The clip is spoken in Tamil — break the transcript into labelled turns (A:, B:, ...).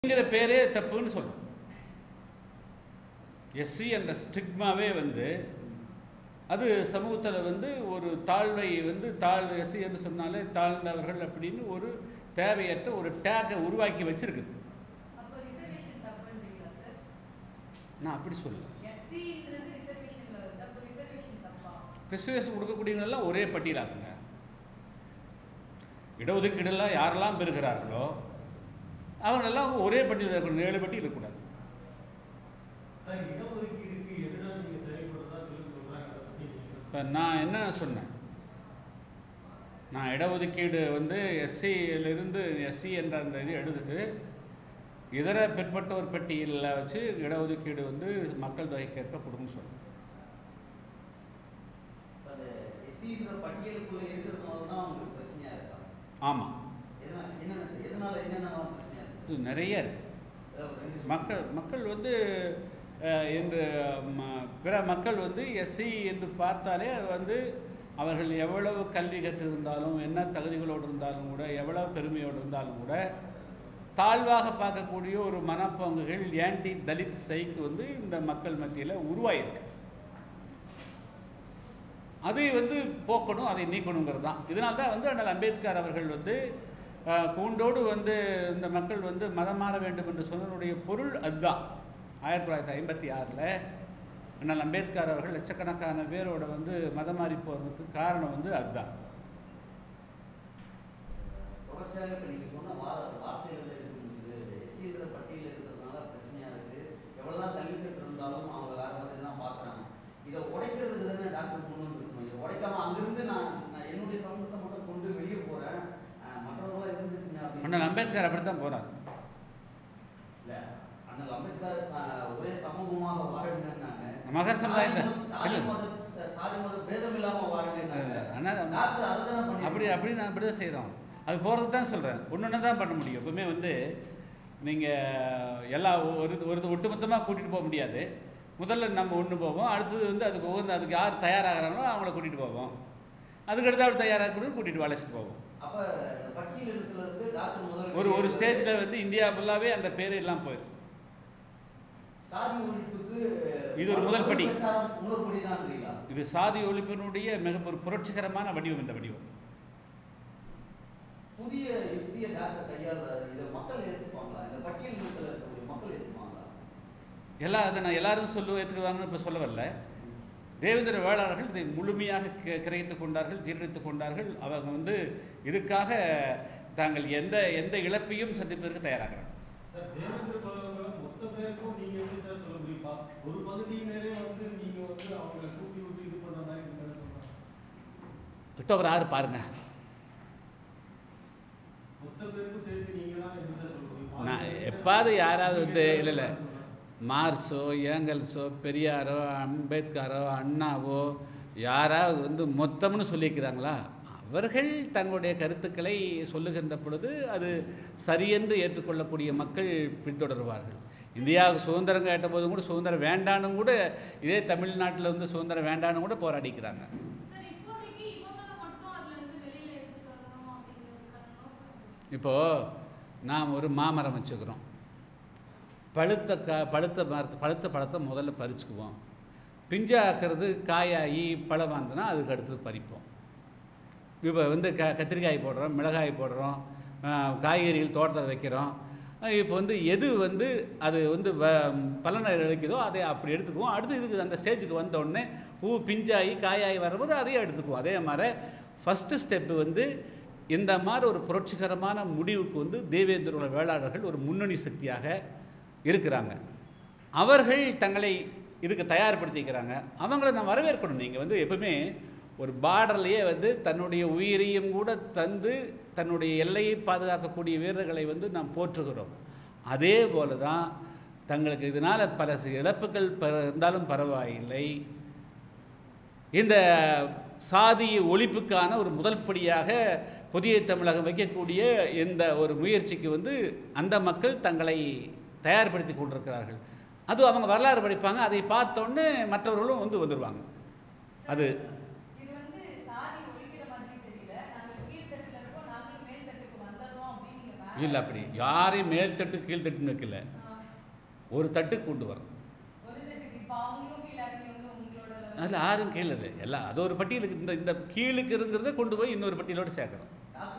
A: எஸ்சிங்கிற பேரே தப்புன்னு சொல்றோம் எஸ்சி என்ற ஸ்டிக்மாவே வந்து அது சமூகத்தில் வந்து ஒரு தாழ்வை வந்து தாழ் எஸ்சி என்று சொன்னாலே தாழ்ந்தவர்கள் அப்படின்னு ஒரு தேவையற்ற ஒரு டேக்கை உருவாக்கி வச்சிருக்குது
B: அப்போ ரிசர்வேஷன் தப்புன்றீங்களா சார்
A: நான் அப்படி சொல்லல
B: எஸ்சின்றது ரிசர்வேஷன்ல வருது அப்போ ரிசர்வேஷன் தப்பா
A: ரிசர்வேஷன் கொடுக்கக்கூடியவங்கெல்லாம் ஒரே பட்டியலாக்குங்க இடஒதுக்கீடெல்லாம் யாரெல்லாம் பெறுகிறார்களோ அவங்களெல்லாம் ஒரே பட்டியல் இருக்கணும் ஏழு பட்டியல் இருக்கக்கூடாது
C: சார் இடஒதுக்கீடுக்கு எதிராக நீங்க செயல்படுறதா சொல்லி சொல்றாங்க அதை பத்தி நீங்க
A: இப்போ நான் என்ன சொன்னேன் நான் இடஒதுக்கீடு வந்து எஸ்சியிலிருந்து எஸ்சி என்ற அந்த இது எடுத்துட்டு இதர பிற்பட்டோர் பட்டியலில் வச்சு இடஒதுக்கீடு வந்து மக்கள் தொகைக்கேற்ப கொடுக்குன்னு சொன்னேன்
D: அந்த எஸ்சின்ற பட்டியலுக்குள்ள இருக்கிறதுனால தான் உங்களுக்கு பிரச்சனையா இருக்கா
A: ஆமாம்
D: எதனால என்னென்ன சார் எதனால என்னென்ன பிரச்சனையா இருக்கு
A: இது நிறைய இருக்கு
D: அதாவது ஒரு ரெண்டு
A: மக்கள் மக்கள் வந்து அஹ், என்று ம- பிற மக்கள் வந்து எஸ்சி என்று பார்த்தாலே அது வந்து அவர்கள் எவ்வளவு கல்வி கற்றிருந்தாலும் என்ன தகுதிகளோடு இருந்தாலும் கூட எவ்வளவு பெருமையோடு இருந்தாலும் கூட தாழ்வாக பார்க்கக்கூடிய ஒரு மனப்பங்குகள் ஆன்டி தலித் சைக்கு வந்து இந்த மக்கள் மத்தியில் உருவாயிருக்கு அதை வந்து போக்கணும் அதை நீக்கணுங்கிறது தான் இதனால தான் வந்து அண்ணல் அம்பேத்கர் அவர்கள் வந்து அஹ், கூண்டோடு வந்து இந்த மக்கள் வந்து மதம் மாற வேண்டும் என்று சொன்னதனுடைய பொருள் அதுதான் ஆயிரத்தி தொள்ளாயிரத்தி ஐம்பத்தி ஆறில் அண்ணல் அம்பேத்கர் அவர்கள் லட்சக்கணக்கான பேரோட வந்து மதம் மாறி போகிறதுக்கு காரணம் வந்து அதுதான்
D: தொடர்ச்சியாக இப்ப நீங்க சொன்ன வா வார்த்தைகள் இருக்கும்போது எஸ்சின்ற பட்டியல் இருக்கிறதுனால பிரச்சனையா இருக்கு எவ்வளவுதான் கல்வி கற்று இருந்தாலும் அவங்க வேற மாதிரி தான் பாக்குறாங்க இதை உடைக்கிறதுக்கு தானே டாக்டர் கொண்டு வந்திருக்கணும் இதை உடைக்காம அங்கிருந்து நான் நான் என்னுடைய சமூகத்தை மட்டும் கொண்டு வெளியே போறேன் அஹ் மற்றவர்களா இருந்துக்குங்க அப்படின்னு
A: அண்ணல் அம்பேத்கர் அப்படி தான் போகிறார்
D: இல்ல அண்ணல் அம்பேத்கர் ச- ஒரே சமூகமாக வாழுங்கன்னாங்க
A: மகர் சமுதாயத்தை-
D: சாதி
A: இல்ல.
D: மத சாதி மத பேதம் இல்லாம வாழுங்கன்னாங்க
A: ஆனால்
D: டாக்டர் அதை தானே பண்ணி
A: அப்படி அப்படி நான் அப்படி தான் செய்கிறோம் அது போகிறது தான் சொல்கிறேன் ஒன்று தான் பண்ண முடியும் எப்பவுமே வந்து நீங்கள் எல்லா ஒரு ஒரு ஒட்டுமொத்தமாக கூட்டிகிட்டு போக முடியாது முதல்ல நம்ம ஒன்று போவோம் அடுத்தது வந்து அதுக்கு உகந்த அதுக்கு யார் தயாராகிறாங்களோ அவங்கள கூட்டிகிட்டு போவோம் அதுக்கடுத்து அவர் தயாராக கூட்டிகிட்டு அழைச்சிட்டு போவோம்
D: அப்ப இந்த பட்டியல் இடத்துல இருந்து டாக்டர் முதல்ல
A: ஒரு ஒரு ஸ்டேஜில் வந்து இந்தியா ஃபுல்லாகவே அந்த பேர் எல்லாம் போயிடும்
D: சாதி ஒழிப்புக்கு
A: இது ஒரு முதல் படி.
D: பிரச்சாரம் முதல் படிதான்றீங்களா
A: இது சாதி ஒழிப்பினுடைய மிக ஒரு புரட்சிகரமான வடிவம் இந்த வடிவம்
D: புதிய யுக்திய டாக்டர் கையாளுறாரு இதை மக்கள் ஏத்துப்பாங்களா இந்த பட்டியல் இனத்துல இருக்கக்கூடிய மக்கள் ஏத்துப்பாங்களா
A: எல்லா அதை நான் எல்லாரும் சொல்லு ஏற்றுக்குவாங்கன்னு இப்போ சொல்ல வரல தேவேந்திர வேளாளர்கள் இதை முழுமையாக கி- கிரகித்துக் கொண்டார்கள் ஜீரணித்துக் கொண்டார்கள் அவங்க வந்து இதுக்காக தாங்கள் எந்த எந்த இழப்பையும் சந்திப்பதற்கு தயாராகிறாங்க
C: சார் தேவேந்திர குலங்களை மொத்த பேருக்கும் நீங்க எப்படி சார் சொல்ல முடியும் பா- ஒரு பகுதியினரே வந்து நீங்க வந்து அவங்களை கூட்டி விட்டு இது பண்ற மாதிரி இருக்குன்னு சொல்றாங்க
A: அக்டோபர் ஆறு பாருங்க
C: மொத்த பேருக்கும் சேர்த்து நீங்க தான் எப்படி சார் சொல்ல முடியும்
A: நான் எப்பாவது யாராவது வந்து இல்லை இல்லை மார்க்ஸோ ஏங்கல்ஸோ பெரியாரோ அம்பேத்கரோ அண்ணாவோ யாராவது வந்து மொத்தம்னு சொல்லிக்கிறாங்களா அவர்கள் தங்களுடைய கருத்துக்களை சொல்லுகின்ற பொழுது அது சரியென்று ஏற்றுக்கொள்ளக்கூடிய மக்கள் பின்தொடருவார்கள் இந்தியாவுக்கு சுதந்திரம் கேட்ட போதும் கூட சுதந்திரம் வேண்டான்னு கூட இதே தமிழ்நாட்டில் வந்து சுதந்திரம் வேண்டான்னு கூட போராடிக்கிறாங்க
E: சார் இப்போதைக்கு இவங்களை மட்டும் அதுல இருந்து வெளியில எடுத்துட்டு வரணும் அப்படிங்கிறதுக்கான நோக்கம்
A: இப்போது நாம் ஒரு மாமரம் வச்சுக்கிறோம் பழுத்த கா பழுத்த மரத்து பழுத்த பழத்தை முதல்ல பறிச்சுக்குவோம் பிஞ்சாக்கிறது காயாகி பழம் வந்ததுன்னா அதுக்கு அடுத்து பறிப்போம் இப்போ வந்து க கத்திரிக்காய் போடுறோம் மிளகாய் போடுறோம் ஆஹ் காய்கறிகள் தோட்டத்தில் வைக்கிறோம் இப்போ வந்து எது வந்து அது வந்து வ பலனை அளிக்குதோ அதை அப்படி எடுத்துக்குவோம் அடுத்து இதுக்கு அந்த ஸ்டேஜுக்கு வந்த உடனே பூ பிஞ்சாகி காயாகி வரும்போது அதையும் எடுத்துக்குவோம் அதே மாதிரி ஃபஸ்ட்டு ஸ்டெப்பு வந்து இந்த மாதிரி ஒரு புரட்சிகரமான முடிவுக்கு வந்து தேவேந்திரோட வேளாளர்கள் ஒரு முன்னணி சக்தியாக இருக்கிறாங்க அவர்கள் தங்களை இதுக்கு தயார்படுத்திக்கிறாங்க அவங்கள நான் வரவேற்கணும் நீங்கள் வந்து எப்பவுமே ஒரு பார்டர்லேயே வந்து தன்னுடைய உயிரையும் கூட தந்து தன்னுடைய எல்லையை பாதுகாக்கக்கூடிய வீரர்களை வந்து நாம் போற்றுகிறோம் அதே போல தான் தங்களுக்கு இதனால் பல சி- இழப்புகள் ப- இருந்தாலும் பரவாயில்லை இந்த சாதி ஒழிப்புக்கான ஒரு முதல் படியாக புதிய தமிழகம் வைக்கக்கூடிய இந்த ஒரு முயற்சிக்கு வந்து அந்த மக்கள் தங்களை தயார்படுத்தி கொண்டிருக்கிறார்கள் அது அவங்க வரலாறு படிப்பாங்க அதை பார்த்தோன்னே மற்றவர்களும் வந்து வந்துடுவாங்க அது
B: இது வந்து சாதி ஒழிக்கிற மாதிரி தெரியல நாங்க கீழ்த்தட்டுல இருக்கோம் நாங்களும் மேல் தட்டுக்கு வந்ததும் அப்படின்னு நீங்க
A: இல்லை அப்படி யாரையும் மேல்தட்டு கீழ்த்தட்டுன்னு வைக்கல ஒரு தட்டுக்கு கொண்டு வரணும்
B: முதல்ல இப்ப அவங்களும் கீழே இறங்கி வந்து உங்களோட level-
A: அதில் யாரும் கீழே இல்லை எல்லாம் அது ஒரு பட்டியலுக்கு இந்த இந்த கீழுக்கு இருக்கிறத கொண்டு போய் இன்னொரு பட்டியலோட சேர்க்குறோம்